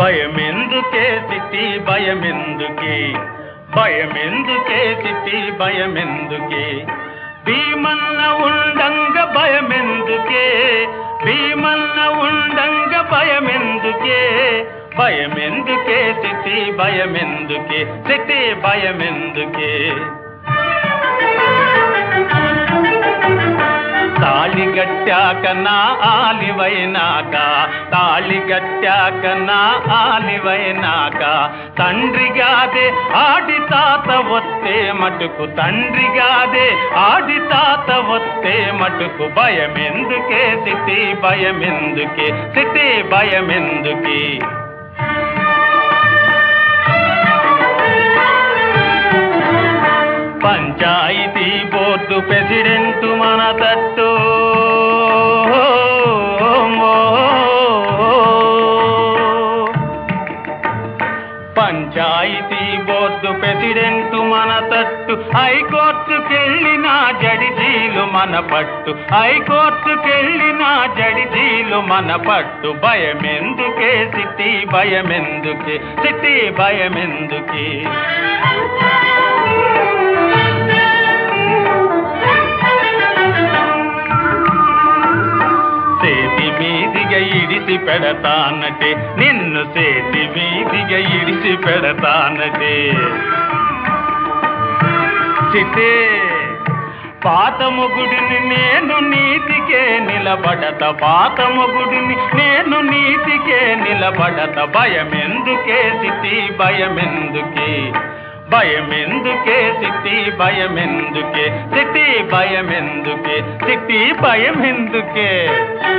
భయమెందుకే సిట్టి భయమెందుకే భయమెందుకే సిట్టి భయమెందుకే భీమన్న ఉండంగ భయమెందుకే భీమన్న ఉండంగ భయమెందుకే భయమెందుకే సిట్టి భయమెందుకే సిట్టి భయమెందుకే తాళి గట్టాక నా ఆలివైనాక తాళి గట్టాక నా ఆలివైనాక తండ్రిగాదే ఆడి తాత వస్తే మటుకు తండ్రిగాదే ఆడి తాత వస్తే మటుకు భయమెందుకే సిట్టి భయమెందుకే సిట్టి భయమెందుకే పంచాయతీ బోర్డు ప్రెసిడెంట్ మన తట్టు పంచాయతీ బోర్డు ప్రెసిడెంట్ మన తట్టు హైకోర్టుకెళ్ళిన జడిజీలు మన పట్టు హైకోర్టుకెళ్ళిన జడిజీలు మన పట్టు భయమెందుకే సిట్టి భయమెందుకే సిట్టి భయమెందుకే సేతి మీదిగా ఇడిసి పెడతానటే నిన్ను సేతి మీదిగా ఇడిసి పెడతానటే చితే పాత మొగుడిని నేను నీతికే నిలబడత పాత మొగుడిని నేను నీతికే నిలబడత భయమెందుకే సిట్టి భయమెందుకే భయమెందుకే సిట్టి భయమెందుకే సిట్టి భయమెందుకే సిట్టి భయమెందుకే